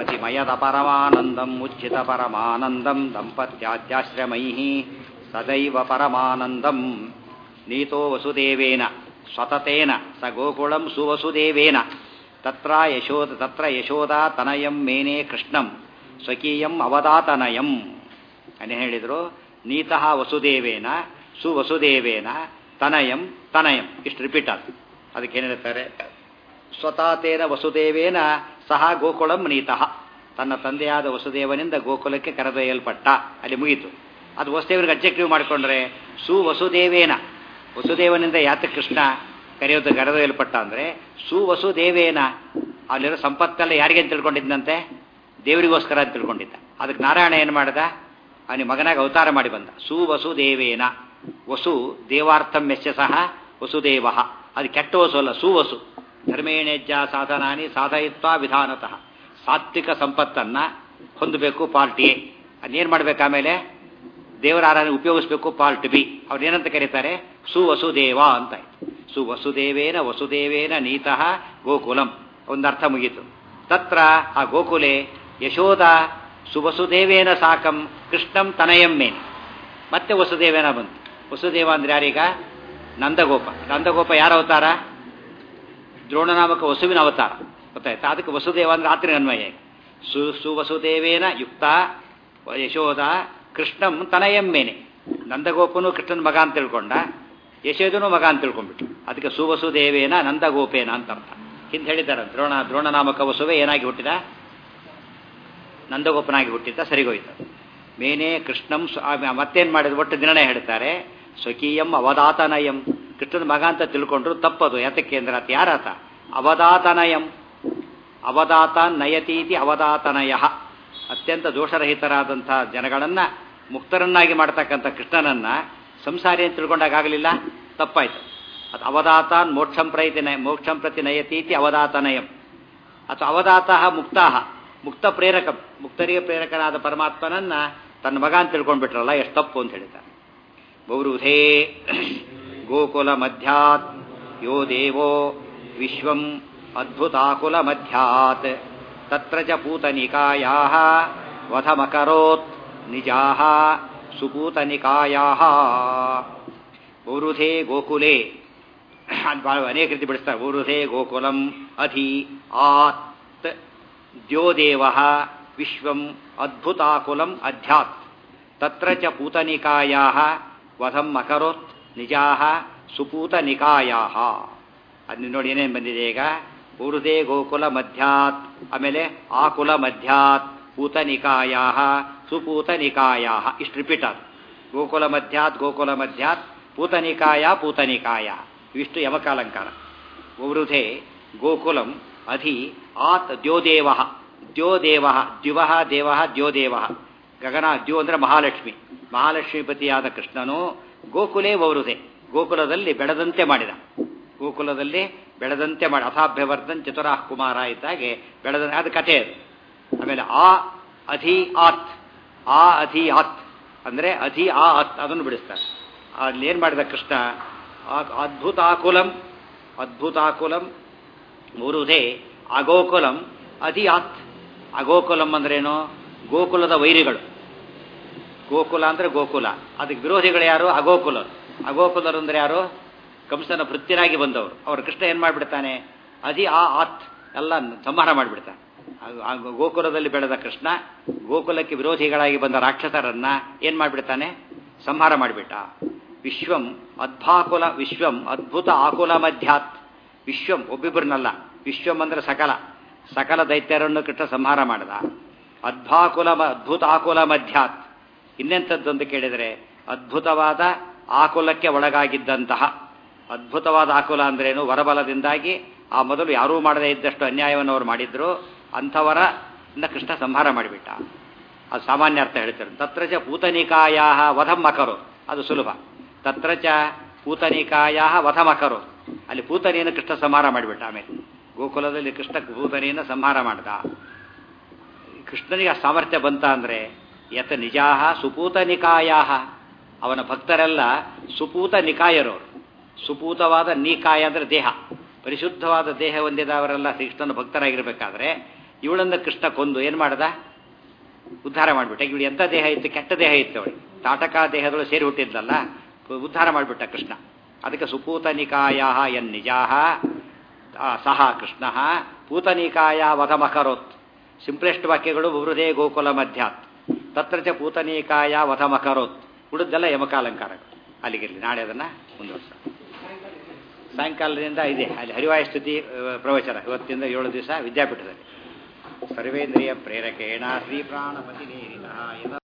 ಜ್ಯೋತಿಮಯದ ಪರಮಾನಂದಂ ಉಜ್ಜಿತ ಪರಮಾನಂದಂ ದಂಪತ್ಯಾದ್ಯಾಶ್ರಮೈ ಸದೈವ ಪರಮಾನಂದಂ ನೀತೋ ವಸುದೇವೇನ ಸ್ವತತೇನ ಸ ಗೋಕುಳಂ ಸುವಸುದೇವೇನ ತತ್ರ ಯಶೋದ ತತ್ರ ಯಶೋದಾ ತನಯಂ ಮೇನೆ ಕೃಷ್ಣಂ ಸ್ವಕೀಯಂ ಅವದಾತನಯಂ ಅನೇ ಹೇಳಿದರು ನೀತಃ ವಸುದೇವೇನ ಸುವಸುದೇವೇನ ತನಯಂ ತನಯಂ ಇಷ್ಟು ರಿಪೀಟ್ ಆದ ಅದಕ್ಕೆ ಏನು ಹೇಳ್ತಾರೆ ಸ್ವತಾತೇನ ವಸುದೇವೇನ ಸಹ ಗೋಕುಳಂ ನೀತಃ ತನ್ನ ತಂದೆಯಾದ ವಸುದೇವನಿಂದ ಗೋಕುಲಕ್ಕೆ ಕರೆದೊಯ್ಯಲ್ಪಟ್ಟ ಅಲ್ಲಿ ಮುಗೀತು ಅದು ವಸುದೇವನಿಗೆ ಅಬ್ಜೆಕ್ಟಿವ್ ಮಾಡಿಕೊಂಡ್ರೆ ಸು ವಸುದೇವೇನ ವಸುದೇವನಿಂದ ಯಾತ ಕೃಷ್ಣ ಕರೆಯೋದು ಕರೆದೊಯ್ಯಲ್ಪಟ್ಟ ಅಂದರೆ ಸು ವಸುದೇವೇನ ಅಲ್ಲಿರೋ ಸಂಪತ್ತೆಲ್ಲ ಯಾರಿಗೆ ಅಂತ ತಿಳ್ಕೊಂಡಿದ್ದಂತೆ ದೇವರಿಗೋಸ್ಕರ ಅಂತ ತಿಳ್ಕೊಂಡಿದ್ದ ಅದಕ್ಕೆ ನಾರಾಯಣ ಏನು ಮಾಡ್ದ ಅವನಿಗೆ ಮಗನಾಗ ಅವತಾರ ಮಾಡಿ ಬಂದ ಸು ವಸುದೇವೇನ ವಸು ದೇವಾರ್ಥಂ ಮೆಚ್ಚ ಸಹ ವಸುದೇವ ಅದು ಕೆಟ್ಟ ವಸು ಅಲ್ಲ ಸುವಸು ಧರ್ಮೇಣೆಜ್ಜ ಸಾಧನಾನಿ ಸಾಧಯಿತ್ವ ವಿಧಾನತಃ ಸಾತ್ವಿಕ ಸಂಪತ್ತನ್ನ ಹೊಂದಬೇಕು ಪಾರ್ಟ್ ಎ ಅದೇನು ಮಾಡ್ಬೇಕು ಆಮೇಲೆ ದೇವರ ಆರಾಧನೆ ಉಪಯೋಗಿಸ್ಬೇಕು ಪಾರ್ಟ್ ಬಿ ಅವ್ರು ಏನಂತ ಕರೀತಾರೆ ಸುವಸುದೇವ ಅಂತ ಸುವಸುದೇವೇನ ವಸುದೇವೇನ ನೀತಃ ಗೋಕುಲಂ ಒಂದರ್ಥ ಮುಗೀತು ತತ್ರ ಆ ಗೋಕುಲೆ ಯಶೋದ ಸುವಸುದೇವೇನ ಸಾಕಂ ಕೃಷ್ಣಂ ತನಯಂ ಮೇನೆ ಮತ್ತೆ ವಸುದೇವೇನ ಬಂತು ವಸುದೇವ ಅಂದ್ರೆ ಯಾರೀಗ ನಂದಗೋಪ ನಂದಗೋಪ ಯಾರ ಅವತಾರ ದ್ರೋಣನಾಮಕ ವಸುವಿನ ಅವತಾರ ಗೊತ್ತಾಯ್ತಾ ಅದಕ್ಕೆ ವಸುದೇವ ಅಂದ್ರೆ ರಾತ್ರಿ ಅನ್ವಯ ಸು ಸುವಸುದೇವೇನ ಯುಕ್ತ ಯಶೋದ ಕೃಷ್ಣಂ ತನಯಂ ಮೇನೆ ನಂದಗೋಪನು ಕೃಷ್ಣನ ಮಗ ಅಂತ ತಿಳ್ಕೊಂಡ ಯಶೋದನು ಮಗ ಅಂತ ತಿಳ್ಕೊಂಡ್ಬಿಟ್ಟು ಅದಕ್ಕೆ ಸುವಸುದೇವೇನ ನಂದಗೋಪೇನ ಅಂತ ಅರ್ಥ ಹಿಂದೆ ಹೇಳಿದ್ದಾರೆ ದ್ರೋಣ ದ್ರೋಣನಾಮಕ ವಸುವೆ ಏನಾಗಿ ಹುಟ್ಟಿದ ನಂದಗೋಪನಾಗಿ ಹುಟ್ಟಿದ್ದ ಸರಿಗೋಯ್ತು ಮೇನೆ ಕೃಷ್ಣಂ ಮತ್ತೇನು ಮಾಡಿದ ಒಟ್ಟು ನಿರ್ಣಯ ಹೇಳ್ತಾರೆ ಸ್ವಕೀಯಂ ಅವದಾತನಯಂ ಕೃಷ್ಣನ ಮಗ ಅಂತ ತಿಳ್ಕೊಂಡ್ರು ತಪ್ಪದು ಯಾತಕ್ಕೆ ಅಂದ್ರೆ ಆತ ಯಾರಾತ ಅವದಾತನಯಂ ಅವದಾತ ನಯತೀತಿ ಅವದಾತನಯ ಅತ್ಯಂತ ದೋಷರಹಿತರಾದಂಥ ಜನಗಳನ್ನ ಮುಕ್ತರನ್ನಾಗಿ ಮಾಡ್ತಕ್ಕಂಥ ಕೃಷ್ಣನನ್ನ ಸಂಸಾರಿ ಅಂತ ತಿಳ್ಕೊಂಡಾಗಲಿಲ್ಲ ತಪ್ಪಾಯ್ತು ಅದು ಅವದಾತಾನ್ ಮೋಕ್ಷಂ ಪ್ರತಿ ನಯ ಮೋಕ್ಷಂ ಪ್ರತಿ ನಯತೀತಿ ಅವದಾತನಯಂ ಅಥವಾ ಅವದಾತಃ ಮುಕ್ತಾಹ ಮುಕ್ತ ಪ್ರೇರಕ ಮುಕ್ತರಿಗೆ ಪ್ರೇರಕನಾದ ಪರಮಾತ್ಮನನ್ನ ತನ್ನ ಮಗ ಅಂತ ತಿಳ್ಕೊಂಡ್ಬಿಟ್ರಲ್ಲ ಎಷ್ಟು ತಪ್ಪು ಅಂತ ಹೇಳ್ತಾರೆ ಬೌರುಧೇ ಗೋಕುಲ ಮಧ್ಯಾತ್ ಯೋ ದೇವೋ ವಿಶ್ವಂ ಅದ್ಭುತಾಕುಲ ಮಧ್ಯಾತ್ ತತ್ರ ಚ ಪೂತನಿಕಾಯಾ ವಧಮಕರೋತ್ ನಿಜಾ ಸುಪೂತನಿಕಾಯಾ ಬೌರುಧೇ ಗೋಕುಲೆ ಅನೇಕ ರೀತಿ ಬಿಡಿಸ್ತಾರೆ ಬೌರುಧೇ ಗೋಕುಲಂ ಅಧಿ ಆತ್ ದ್ಯೋದೇವ ವಿಶ್ವಂ ಅದ್ಭುತಾಕುಲಂ ಅಧ್ಯಾತ್ ತತ್ರ ಚ ಪೂತನಿಕಾಯಾ ವಧಂ ಅಕರೋತ್ ನಿಜಾ ಸುಪೂತನಿಕಾಯಾ ಅದು ನೋಡಿ ಏನೇನು ಬಂದಿದೆ ಈಗ ಊರುದೇ ಗೋಕುಲ ಮಧ್ಯಾತ್ ಆಮೇಲೆ ಆಕುಲ ಮಧ್ಯಾತ್ ಪೂತನಿಕಾಯಾ ಸುಪೂತನಿಕಾಯಾ ಇಷ್ಟು ರಿಪೀಟ್ ಆದ ಗೋಕುಲ ಮಧ್ಯಾತ್ ಗೋಕುಲ ಮಧ್ಯಾತ್ ಪೂತನಿಕಾಯ ಪೂತನಿಕಾಯ ಇವಿಷ್ಟು ಯಮಕಾಲಂಕಾರ ಊರುಧೆ ಗೋಕುಲಂ ಅಧಿ ಆತ್ ದ್ಯೋದೇವ ದ್ಯೋದೇವ ದ್ಯುವ ದೇವ ದ್ಯೋದೇವ ಗಗನ ದ್ಯೋ ಅಂದರೆ ಮಹಾಲಕ್ಷ್ಮಿ ಮಹಾಲಕ್ಷ್ಮೀಪತಿಯಾದ ಕೃಷ್ಣನು ಗೋಕುಲೇ ವೌರುಧೆ ಗೋಕುಲದಲ್ಲಿ ಬೆಳೆದಂತೆ ಮಾಡಿದ ಗೋಕುಲದಲ್ಲಿ ಬೆಳೆದಂತೆ ಮಾಡಿ ಅಥಾಭ್ಯವರ್ಧನ್ ಚತುರಾಹ್ ಕುಮಾರ ಇದ್ದಾಗೆ ಬೆಳೆದ ಅದು ಕಥೆ ಅದು ಆಮೇಲೆ ಆ ಅಧಿ ಆತ್ ಆ ಅಧಿ ಆತ್ ಅಂದರೆ ಅಧಿ ಆ ಅತ್ ಅದನ್ನು ಬಿಡಿಸ್ತಾರೆ ಅಲ್ಲಿ ಏನು ಮಾಡಿದ ಕೃಷ್ಣ ಅದ್ಭುತಾಕುಲಂ ಅದ್ಭುತಾಕುಲಂ ಮುರುಧೆ ಅಗೋಕುಲಂ ಅಧಿ ಆತ್ ಅಗೋಕುಲಂ ಅಂದ್ರೇನು ಗೋಕುಲದ ವೈರಿಗಳು ಗೋಕುಲ ಅಂದ್ರೆ ಗೋಕುಲ ಅದಕ್ಕೆ ವಿರೋಧಿಗಳು ಯಾರು ಅಗೋಕುಲರು ಅಗೋಕುಲರು ಅಂದ್ರೆ ಯಾರು ಕಂಸನ ಭೃತ್ಯನಾಗಿ ಬಂದವರು ಅವರು ಕೃಷ್ಣ ಏನು ಮಾಡಿಬಿಡ್ತಾನೆ ಅದಿ ಆ ಆತ್ ಎಲ್ಲ ಸಂಹಾರ ಮಾಡಿಬಿಡ್ತಾನೆ ಗೋಕುಲದಲ್ಲಿ ಬೆಳೆದ ಕೃಷ್ಣ ಗೋಕುಲಕ್ಕೆ ವಿರೋಧಿಗಳಾಗಿ ಬಂದ ರಾಕ್ಷಸರನ್ನ ಏನು ಮಾಡಿಬಿಡ್ತಾನೆ ಸಂಹಾರ ಮಾಡಿಬಿಟ್ಟ ವಿಶ್ವಂ ಅದ್ಭಾಕುಲ ವಿಶ್ವಂ ಅದ್ಭುತ ಆಕುಲ ಮಧ್ಯಾತ್ ವಿಶ್ವಂ ಒಬ್ಬಿಬ್ಬರನ್ನಲ್ಲ ವಿಶ್ವಂ ಅಂದ್ರೆ ಸಕಲ ಸಕಲ ದೈತ್ಯರನ್ನು ಕೃಷ್ಣ ಸಂಹಾರ ಮಾಡಿದ ಅದ್ಭಾಕುಲ ಅದ್ಭುತ ಆಕುಲ ಮಧ್ಯಾತ್ ಇನ್ನೆಂಥದ್ದು ಅಂತ ಕೇಳಿದರೆ ಅದ್ಭುತವಾದ ಆಕುಲಕ್ಕೆ ಒಳಗಾಗಿದ್ದಂತಹ ಅದ್ಭುತವಾದ ಆಕುಲ ಅಂದ್ರೇನು ವರಬಲದಿಂದಾಗಿ ಆ ಮೊದಲು ಯಾರೂ ಮಾಡದೇ ಇದ್ದಷ್ಟು ಅನ್ಯಾಯವನ್ನು ಅವರು ಮಾಡಿದ್ರು ಅಂಥವರ ಕೃಷ್ಣ ಸಂಹಾರ ಮಾಡಿಬಿಟ್ಟ ಅದು ಸಾಮಾನ್ಯ ಅರ್ಥ ಹೇಳ್ತಾರೆ ತತ್ರ ಚ ಪೂತನಿಕಾಯ ವಧಮಕರು ಅದು ಸುಲಭ ತತ್ರ ಚ ಪೂತನಿಕಾಯ ವಧಮಕರು ಅಲ್ಲಿ ಪೂತನಿಯನ್ನು ಕೃಷ್ಣ ಸಂಹಾರ ಮಾಡಿಬಿಟ್ಟ ಆಮೇಲೆ ಗೋಕುಲದಲ್ಲಿ ಕೃಷ್ಣ ಪೂತನಿಯನ್ನು ಸಂಹಾರ ಮಾಡ್ದ ಕೃಷ್ಣನಿಗೆ ಆ ಸಾಮರ್ಥ್ಯ ಬಂತ ಅಂದರೆ ಯತ ನಿಜಾಹ ಸುಪೂತ ನಿಕಾಯಾಹ ಅವನ ಭಕ್ತರೆಲ್ಲ ಸುಪೂತ ನಿಕಾಯರವರು ಸುಪೂತವಾದ ನಿಕಾಯ ಅಂದರೆ ದೇಹ ಪರಿಶುದ್ಧವಾದ ದೇಹ ಹೊಂದಿದವರೆಲ್ಲ ಶ್ರೀಕೃಷ್ಣನ ಭಕ್ತರಾಗಿರಬೇಕಾದ್ರೆ ಇವಳನ್ನ ಕೃಷ್ಣ ಕೊಂದು ಏನು ಮಾಡ್ದ ಉದ್ಧಾರ ಮಾಡಿಬಿಟ್ಟ ಇವಳು ಎಂಥ ದೇಹ ಇತ್ತು ಕೆಟ್ಟ ದೇಹ ಇತ್ತು ಅವಳಿಗೆ ತಾಟಕ ದೇಹದೊಳಗೆ ಸೇರಿ ಹುಟ್ಟಿದ್ಲಲ್ಲ ಉದ್ಧಾರ ಮಾಡಿಬಿಟ್ಟ ಕೃಷ್ಣ ಅದಕ್ಕೆ ಸುಪೂತನಿಕಾಯ ಎನ್ ನಿಜಾಹ ಸಹ ಕೃಷ್ಣ ಪೂತನಿಕಾಯ ವಧಮಕರೋತ್ ಸಿಂಪ್ಲೆಸ್ಟ್ ವಾಕ್ಯಗಳು ಹೃದಯ ಗೋಕುಲ ಮಧ್ಯಾತ್ ತತ್ರ ಚ ಪೂತನಿಕಾಯ ವಧಮಕರೋತ್ ಉಳಿದೆಲ್ಲ ಯಮಕಾಲಂಕಾರಗಳು ಅಲ್ಲಿಗಿರಲಿ ನಾಳೆ ಅದನ್ನು ಮುಂದುವರ್ಸ ಸಾಯಂಕಾಲದಿಂದ ಇದೆ ಅಲ್ಲಿ ಹರಿವಾಯ ಸ್ತುತಿ ಅಹ್, ಪ್ರವಚನ ಇವತ್ತಿಂದ ಏಳು ದಿವಸ ವಿದ್ಯಾಪೀಠದಲ್ಲಿ ಸರ್ವೇಂದ್ರಿಯ ಪ್ರೇರಕೇಣ ಶ್ರೀ ಪ್ರಾಣಪತಿ